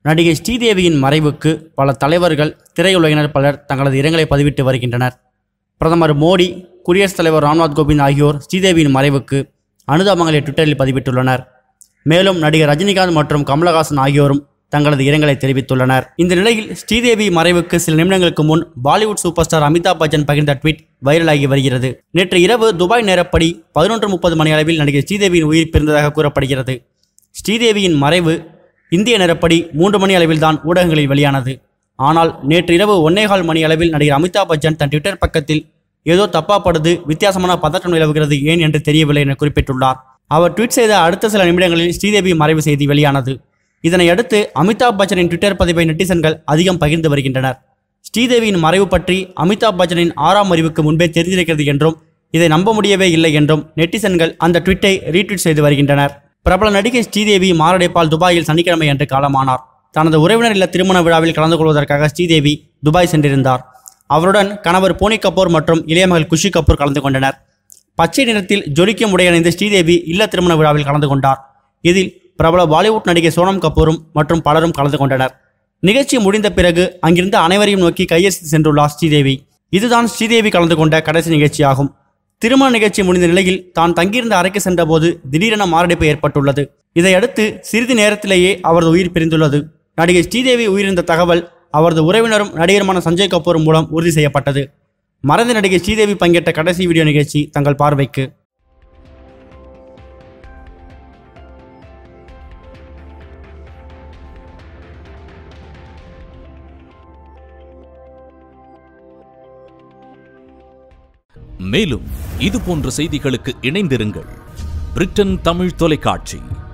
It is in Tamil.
நடிகை ஸ்ரீதேவியின் மறைவுக்கு பல தலைவர்கள் திரையுலகினர் பலர் தங்களது இரங்கலை பதிவிட்டு வருகின்றனர் பிரதமர் மோடி குடியரசுத் தலைவர் ராம்நாத் கோவிந்த் ஆகியோர் ஸ்ரீதேவியின் மறைவுக்கு அனுதாபங்களை ட்விட்டரில் பதிவிட்டுள்ளனர் மேலும் நடிகர் ரஜினிகாந்த் மற்றும் கமலஹாசன் ஆகியோரும் தங்களது இரங்கலை தெரிவித்துள்ளனர் இந்த நிலையில் ஸ்ரீதேவி மறைவுக்கு சில நிமிடங்களுக்கு முன் பாலிவுட் சூப்பர் ஸ்டார் அமிதாப் பச்சன் பகிர்ந்த ட்வீட் வைரலாகி வருகிறது நேற்று இரவு துபாய் நேரப்படி பதினொன்று முப்பது மணி அளவில் நடிகர் ஸ்ரீதேவியின் உயிர் பிறந்ததாக கூறப்படுகிறது ஸ்ரீதேவியின் மறைவு இந்திய நேரப்படி மூன்று மணி அளவில் தான் ஊடகங்களில் வெளியானது ஆனால் நேற்று இரவு ஒன்னேகால் மணி அளவில் நடிகர் அமிதாப் பச்சன் தன் ட்விட்டர் பக்கத்தில் ஏதோ தப்பாப்படுது வித்தியாசமான பதற்றம் நிலவுகிறது ஏன் என்று தெரியவில்லை என குறிப்பிட்டுள்ளார் அவர் ட்வீட் செய்த அடுத்த சில நிமிடங்களில் ஸ்ரீதேவி மறைவு செய்தி வெளியானது இதனை அடுத்து அமிதாப் பச்சனின் ட்விட்டர் பதிவை நெட்டிசன்கள் அதிகம் பகிர்ந்து வருகின்றனர் ஸ்ரீதேவியின் மறைவு பற்றி அமிதாப் பச்சனின் ஆறாம் அறிவுக்கு முன்பே தெரிந்திருக்கிறது என்றும் இதை நம்ப முடியவே இல்லை என்றும் நெட்டிசன்கள் அந்த ட்விட்டை ரீட்வீட் செய்து வருகின்றனர் பிரபல நடிகை ஸ்ரீதேவி மாரடைப்பால் துபாயில் சனிக்கிழமை அன்று காலமானார் தனது உறவினர் இல்ல திருமண விழாவில் கலந்து கொள்வதற்காக ஸ்ரீதேவி துபாய் சென்றிருந்தார் அவருடன் கணவர் போனி கபூர் மற்றும் இளைய மகள் குஷி கபூர் கலந்து கொண்டனர் பச்சை நிறத்தில் ஜொலிக்கும் உடை அணிந்த ஸ்ரீதேவி இல்ல திருமண விழாவில் கலந்து கொண்டார் இதில் பிரபல பாலிவுட் நடிகை சோனம் கபூரும் மற்றும் பலரும் கலந்து கொண்டனர் நிகழ்ச்சி முடிந்த பிறகு அங்கிருந்த அனைவரையும் நோக்கி கையெழுத்து சென்றுள்ளார் ஸ்ரீதேவி இதுதான் ஸ்ரீதேவி கலந்து கொண்ட கடைசி நிகழ்ச்சியாகும் திருமண நிகழ்ச்சி முடிந்த நிலையில் தான் தங்கியிருந்த அறைக்கு சென்றபோது திடீரென மாரடைப்பு ஏற்பட்டுள்ளது இதையடுத்து சிறிது நேரத்திலேயே அவரது உயிர் பிரிந்துள்ளது நடிகை ஸ்ரீதேவி உயிரிழந்த தகவல் அவரது உறவினரும் நடிகருமான சஞ்சய் கபூர் மூலம் உறுதி செய்யப்பட்டது மறைந்த நடிகை ஸ்ரீதேவி பங்கேற்ற கடைசி வீடியோ நிகழ்ச்சி தங்கள் பார்வைக்கு மேலும் இது போன்ற செய்திகளுக்கு இணைந்திருங்கள் பிரிட்டன் தமிழ் தொலைக்காட்சி